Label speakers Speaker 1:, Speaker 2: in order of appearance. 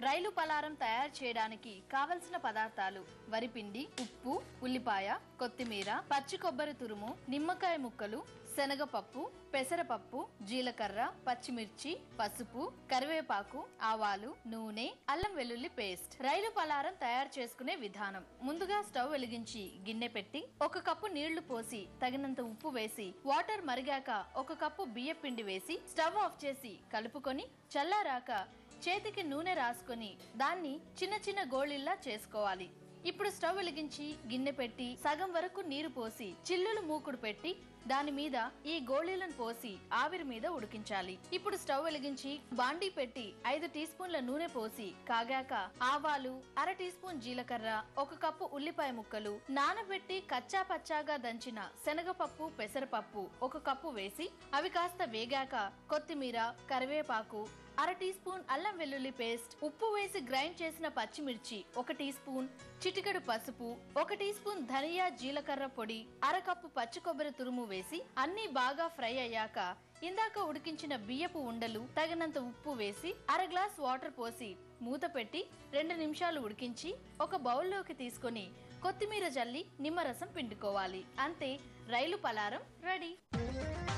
Speaker 1: రైలు పలారం తయారు చేయడానికి కావలసిన పదార్థాలు వరిపిండి ఉప్పు ఉల్లిపాయ కొత్తిమీర పచ్చి కొబ్బరి తురుము నిమ్మకాయ ముక్కలు శనగపప్పు పెసరపప్పు జీలకర్ర పచ్చిమిర్చి పసుపు కరివేపాకు ఆవాలు నూనె అల్లం వెల్లుల్లి పేస్ట్ రైలు పలారం తయారు చేసుకునే విధానం ముందుగా స్టవ్ వెలిగించి గిన్నె పెట్టి ఒక కప్పు నీళ్లు పోసి తగినంత ఉప్పు వేసి వాటర్ మరిగాక ఒక కప్పు బియ్య పిండి వేసి స్టవ్ ఆఫ్ చేసి కలుపుకొని చల్లారాక చేతికి నూనె రాసుకొని దాన్ని చిన్న చిన్న గోళీల్లా చేసుకోవాలి ఇప్పుడు స్టవ్ వెలిగించి గిన్నె పెట్టి సగం వరకు నీరు పోసి చిల్లులు మూకుడు పెట్టి దాని మీద ఈ గోళీలను పోసి ఆవిరి మీద ఉడికించాలి ఇప్పుడు స్టవ్ వెలిగించి బాండీ పెట్టి ఐదు టీ స్పూన్ల నూనె పోసి కాగాక ఆవాలు అర టీ స్పూన్ జీలకర్ర ఒక కప్పు ఉల్లిపాయ ముక్కలు నానబెట్టి కచ్చా పచ్చాగా దంచిన శనగపప్పు పెసరపప్పు ఒక కప్పు వేసి అవి కాస్త వేగాక కొత్తిమీర కరివేపాకు అర టీ స్పూన్ అల్లం వెల్లుల్లి పేస్ట్ ఉప్పు వేసి గ్రైండ్ చేసిన పచ్చిమిర్చి ఒక టీ స్పూన్ చిటికెడు పసుపు ఒక టీ స్పూన్ ధనియా జీలకర్ర పొడి అర కప్పు పచ్చి కొబ్బరి తురుము వేసి అన్ని బాగా ఫ్రై అయ్యాక ఇందాక ఉడికించిన బియ్యపు ఉండలు తగినంత ఉప్పు వేసి అర గ్లాస్ వాటర్ పోసి మూత పెట్టి రెండు నిమిషాలు ఉడికించి ఒక బౌల్లోకి తీసుకొని కొత్తిమీర జల్లి నిమ్మరసం పిండుకోవాలి అంతే రైలు పలారం రెడీ